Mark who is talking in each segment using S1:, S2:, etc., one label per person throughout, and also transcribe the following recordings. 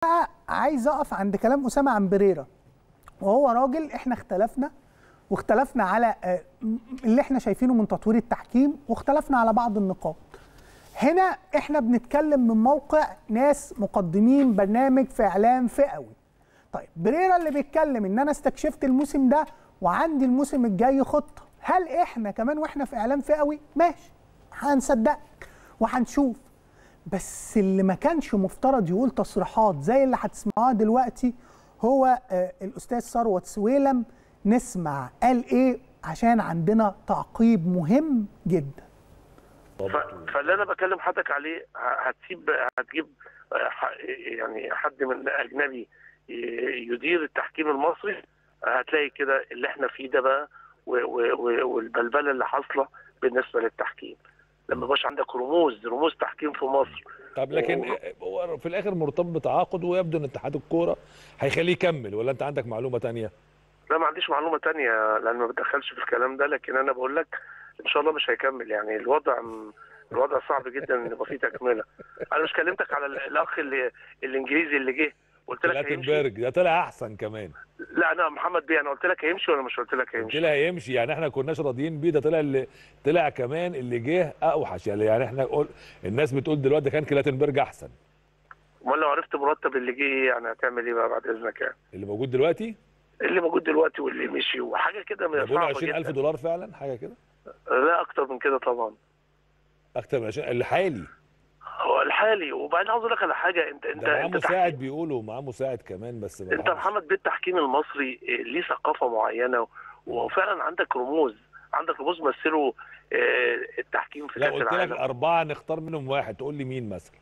S1: بقى عايز اقف عند كلام اسامه عن بريرا وهو راجل احنا اختلفنا واختلفنا على آه، م- اللي احنا شايفينه من تطوير التحكيم واختلفنا على بعض النقاط هنا احنا بنتكلم من موقع ناس مقدمين برنامج في اعلام فئوي طيب بريرا اللي بيتكلم ان انا استكشفت الموسم ده وعندي الموسم الجاي خطه هل احنا كمان واحنا في اعلام فئوي ماشي هنصدقك وهنشوف بس اللي ما كانش مفترض يقول تصريحات زي اللي هتسمعوها دلوقتي هو آه، الاستاذ ثروت سويلم نسمع قال ايه عشان عندنا تعقيب مهم جدا
S2: ف- فاللي انا بكلم حضرتك عليه ه- هتسيب هتجيب آه، ح- يعني حد من اجنبي ي- يدير التحكيم المصري هتلاقي كده اللي احنا فيه ده بقى و- و- و- والبلبله اللي حاصله بالنسبه للتحكيم لما يبقاش عندك رموز رموز تحكيم في مصر
S3: طب لكن
S2: و-
S3: هو في الاخر مرتبط بتعاقد ويبدو ان اتحاد الكوره هيخليه يكمل ولا انت عندك معلومه تانية
S2: لا ما عنديش معلومه تانية لان ما بتدخلش في الكلام ده لكن انا بقول لك ان شاء الله مش هيكمل يعني الوضع الوضع صعب جدا ان يبقى فيه تكمله انا مش كلمتك على ال- الاخ اللي الانجليزي اللي جه قلت لك هيمشي
S3: لاتنبرج ده طلع احسن كمان
S2: لا انا محمد بيه انا قلت لك هيمشي ولا مش قلت لك
S3: قلت
S2: هيمشي
S3: لها هيمشي يعني احنا كناش راضيين بيه ده طلع اللي طلع كمان اللي جه اوحش يعني يعني احنا قول الناس بتقول دلوقتي كان كلاتنبرج احسن
S2: امال لو عرفت مرتب اللي جه إيه يعني هتعمل ايه بقى بعد اذنك يعني
S3: اللي موجود دلوقتي
S2: اللي موجود دلوقتي واللي مشي وحاجه كده
S3: ده بيقولوا
S2: صعبه
S3: 20000
S2: جدا
S3: دولار فعلا حاجه كده
S2: لا اكتر من كده طبعا
S3: اكتر من 20 الحالي
S2: هو الحالي وبعدين عاوز اقول لك على حاجه انت انت
S3: ده معاه
S2: انت
S3: مساعد
S2: تحكيم-
S3: بيقولوا معاه مساعد كمان بس ما
S2: انت
S3: معاهوش.
S2: محمد بيه التحكيم المصري إيه، ليه ثقافه معينه وفعلا عندك رموز عندك رموز مثلوا آه، التحكيم في
S3: لو
S2: كاس
S3: قلت لك
S2: العالم
S3: اربعه نختار منهم واحد تقول لي مين مثلا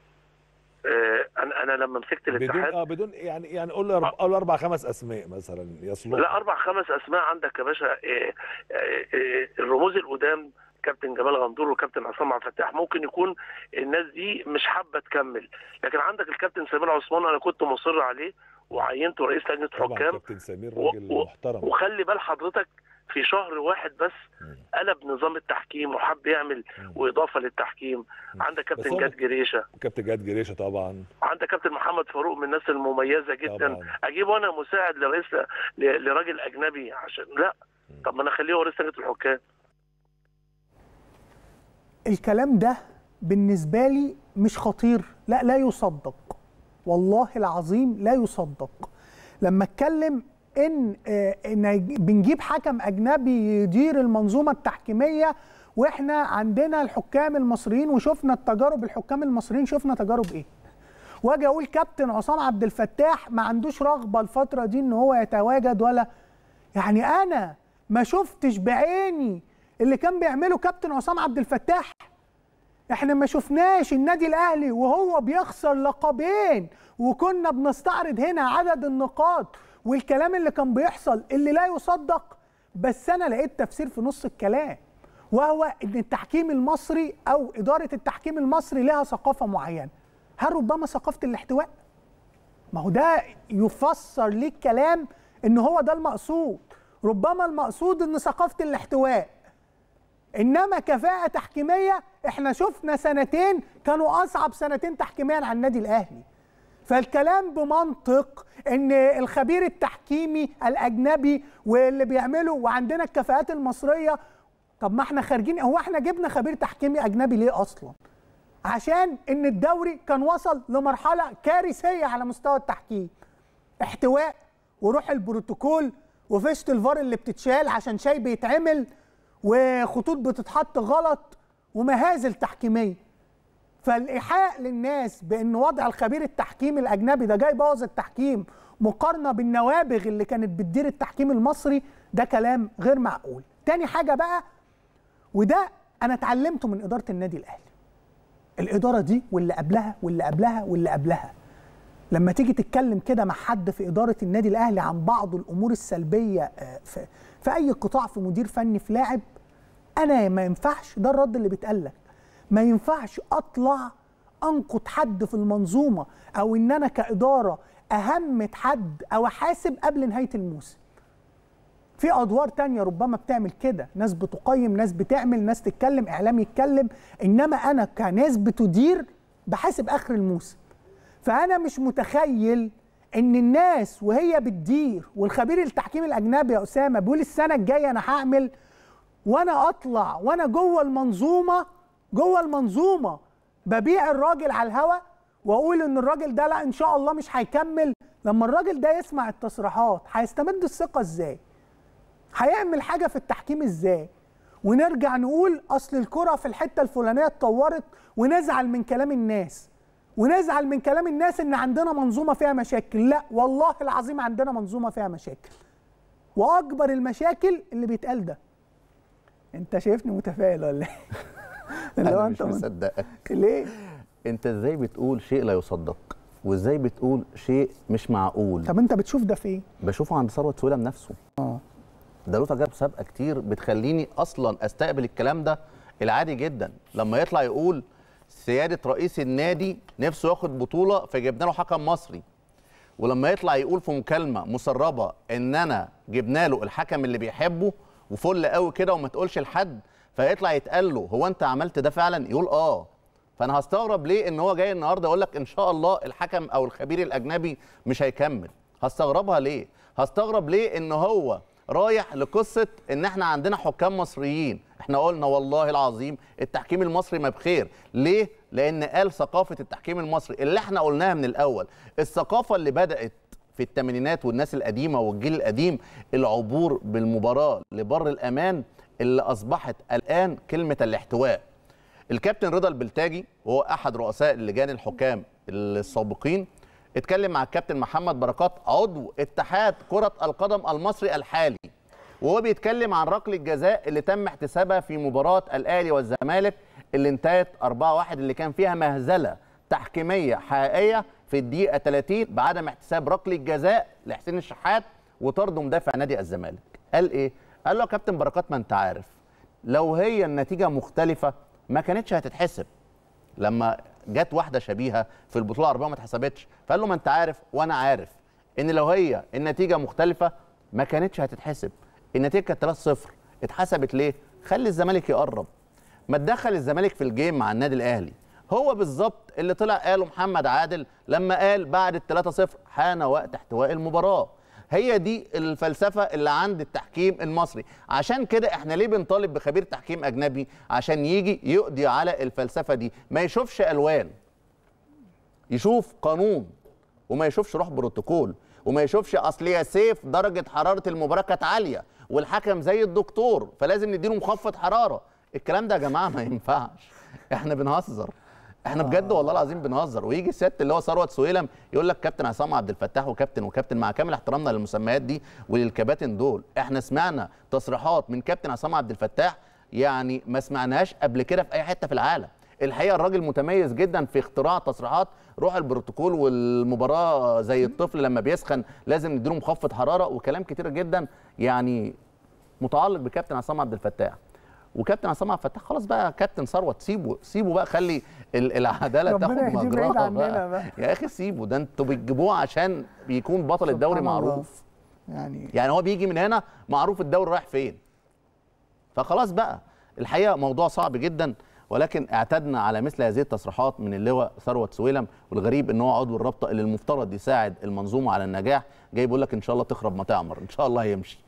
S2: آه، انا انا لما مسكت
S3: بدون
S2: الاتحاد
S3: اه بدون يعني يعني قول لي أربع- قول اربع خمس اسماء مثلا يصلحوا
S2: لا اربع خمس اسماء عندك يا باشا آه، آه، آه، الرموز القدام كابتن جمال غندور وكابتن عصام عبد الفتاح ممكن يكون الناس دي مش حابه تكمل لكن عندك الكابتن سمير عثمان انا كنت مصر عليه وعينته رئيس لجنه
S3: طبعا
S2: حكام
S3: كابتن سمير
S2: و-
S3: راجل
S2: و-
S3: محترم
S2: وخلي بال حضرتك في شهر واحد بس
S3: مم.
S2: قلب نظام التحكيم وحب يعمل
S3: مم.
S2: واضافه للتحكيم عندك
S3: بس
S2: كابتن
S3: هو-
S2: جاد جريشه
S3: كابتن جهاد جريشه طبعا
S2: عندك كابتن محمد فاروق من الناس المميزه جدا
S3: طبعا.
S2: اجيب وانا مساعد لرئيس ل- لراجل اجنبي عشان لا طب ما انا اخليه هو رئيس لجنه الحكام
S1: الكلام ده بالنسبة لي مش خطير لا لا يصدق والله العظيم لا يصدق لما اتكلم ان آه، ان بنجيب حكم اجنبي يدير المنظومه التحكيميه واحنا عندنا الحكام المصريين وشفنا التجارب الحكام المصريين شفنا تجارب ايه واجي اقول كابتن عصام عبد الفتاح ما عندوش رغبه الفتره دي ان هو يتواجد ولا يعني انا ما شفتش بعيني اللي كان بيعمله كابتن عصام عبد الفتاح احنا ما شفناش النادي الاهلي وهو بيخسر لقبين وكنا بنستعرض هنا عدد النقاط والكلام اللي كان بيحصل اللي لا يصدق بس انا لقيت تفسير في نص الكلام وهو ان التحكيم المصري او اداره التحكيم المصري لها ثقافه معينه هل ربما ثقافه الاحتواء ما هو ده يفسر ليه الكلام ان هو ده المقصود ربما المقصود ان ثقافه الاحتواء انما كفاءه تحكيميه احنا شفنا سنتين كانوا اصعب سنتين تحكيميا على النادي الاهلي فالكلام بمنطق ان الخبير التحكيمي الاجنبي واللي بيعمله وعندنا الكفاءات المصريه طب ما احنا خارجين هو احنا جبنا خبير تحكيمي اجنبي ليه اصلا عشان ان الدوري كان وصل لمرحله كارثيه على مستوى التحكيم احتواء وروح البروتوكول وفيشه الفار اللي بتتشال عشان شاي بيتعمل وخطوط بتتحط غلط ومهازل تحكيميه فالايحاء للناس بان وضع الخبير التحكيمي الاجنبي ده جاي يبوظ التحكيم مقارنه بالنوابغ اللي كانت بتدير التحكيم المصري ده كلام غير معقول تاني حاجه بقى وده انا اتعلمته من اداره النادي الاهلي الاداره دي واللي قبلها واللي قبلها واللي قبلها لما تيجي تتكلم كده مع حد في اداره النادي الاهلي عن بعض الامور السلبيه آه، في, في اي قطاع في مدير فني في لاعب انا ما ينفعش ده الرد اللي بيتقال لك ما ينفعش اطلع انقد حد في المنظومه او ان انا كاداره اهمت حد او احاسب قبل نهايه الموسم في ادوار تانية ربما بتعمل كده ناس بتقيم ناس بتعمل ناس تتكلم اعلام يتكلم انما انا كناس بتدير بحاسب اخر الموسم فانا مش متخيل ان الناس وهي بتدير والخبير التحكيم الاجنبي يا اسامه بيقول السنه الجايه انا هعمل وانا اطلع وانا جوه المنظومه جوه المنظومه ببيع الراجل على الهوا واقول ان الراجل ده لا ان شاء الله مش هيكمل لما الراجل ده يسمع التصريحات هيستمد الثقه ازاي هيعمل حاجه في التحكيم ازاي ونرجع نقول اصل الكره في الحته الفلانيه اتطورت ونزعل من كلام الناس ونزعل من كلام الناس ان عندنا منظومه فيها مشاكل لا والله العظيم عندنا منظومه فيها مشاكل واكبر المشاكل اللي بيتقال ده انت شايفني متفائل ولا ايه اللي هو
S4: انا مش
S1: انت
S4: مصدقك
S1: ليه
S4: انت ازاي بتقول شيء لا يصدق وازاي بتقول شيء مش معقول
S1: طب انت بتشوف ده فين
S4: بشوفه عند ثروت سويلم نفسه
S1: اه
S4: ده له تجارب سابقه كتير بتخليني اصلا استقبل الكلام ده العادي جدا لما يطلع يقول سياده رئيس النادي نفسه ياخد بطوله فجبنا له حكم مصري ولما يطلع يقول في مكالمه مسربه ان انا جبنا له الحكم اللي بيحبه وفل قوي كده وما تقولش لحد فيطلع يتقال له هو انت عملت ده فعلا يقول اه فانا هستغرب ليه ان هو جاي النهارده يقول لك ان شاء الله الحكم او الخبير الاجنبي مش هيكمل هستغربها ليه هستغرب ليه ان هو رايح لقصه ان احنا عندنا حكام مصريين احنا قلنا والله العظيم التحكيم المصري ما بخير ليه لان قال ثقافه التحكيم المصري اللي احنا قلناها من الاول الثقافه اللي بدات في الثمانينات والناس القديمه والجيل القديم العبور بالمباراه لبر الامان اللي اصبحت الان كلمه الاحتواء الكابتن رضا البلتاجي وهو احد رؤساء لجان الحكام السابقين اتكلم مع الكابتن محمد بركات عضو اتحاد كره القدم المصري الحالي وهو بيتكلم عن ركله الجزاء اللي تم احتسابها في مباراه الاهلي والزمالك اللي انتهت 4-1 اللي كان فيها مهزله تحكيميه حقيقيه في الدقيقه 30 بعدم احتساب ركله جزاء لحسين الشحات وطرد مدافع نادي الزمالك قال ايه قال له يا كابتن بركات ما انت عارف لو هي النتيجه مختلفه ما كانتش هتتحسب لما جت واحده شبيهه في البطوله العربيه وما اتحسبتش فقال له ما انت عارف وانا عارف ان لو هي النتيجه مختلفه ما كانتش هتتحسب النتيجه كانت 3-0 اتحسبت ليه خلي الزمالك يقرب ما تدخل الزمالك في الجيم مع النادي الاهلي هو بالظبط اللي طلع قاله محمد عادل لما قال بعد ال 3-0 حان وقت احتواء المباراه هي دي الفلسفه اللي عند التحكيم المصري عشان كده احنا ليه بنطالب بخبير تحكيم اجنبي عشان يجي يقضي على الفلسفه دي ما يشوفش الوان يشوف قانون وما يشوفش روح بروتوكول وما يشوفش اصل يا سيف درجه حراره المباراه كانت عاليه والحكم زي الدكتور فلازم نديله مخفض حراره الكلام ده يا جماعه ما ينفعش احنا بنهزر احنا بجد والله العظيم بنهزر ويجي الست اللي هو ثروت سويلم يقول لك كابتن عصام عبد الفتاح وكابتن وكابتن مع كامل احترامنا للمسميات دي وللكباتن دول احنا سمعنا تصريحات من كابتن عصام عبد الفتاح يعني ما سمعناهاش قبل كده في اي حته في العالم الحقيقه الراجل متميز جدا في اختراع تصريحات روح البروتوكول والمباراه زي الطفل لما بيسخن لازم نديله مخفض حراره وكلام كتير جدا يعني متعلق بكابتن عصام عبد الفتاح وكابتن عصام عبد الفتاح خلاص بقى كابتن ثروت سيبه سيبه بقى خلي ال- العداله
S1: ربنا
S4: تاخد
S1: يهديه بعيد
S4: مجراها
S1: عننا
S4: بقى.
S1: بقى.
S4: يا اخي سيبه ده انتوا بتجيبوه عشان بيكون بطل الدوري
S1: سبحان الله.
S4: معروف
S1: يعني
S4: يعني هو بيجي من هنا معروف الدوري رايح فين فخلاص بقى الحقيقه موضوع صعب جدا ولكن اعتدنا على مثل هذه التصريحات من اللواء ثروت سويلم والغريب ان هو عضو الرابطه اللي المفترض يساعد المنظومه على النجاح جاي بيقول لك ان شاء الله تخرب ما تعمر ان شاء الله هيمشي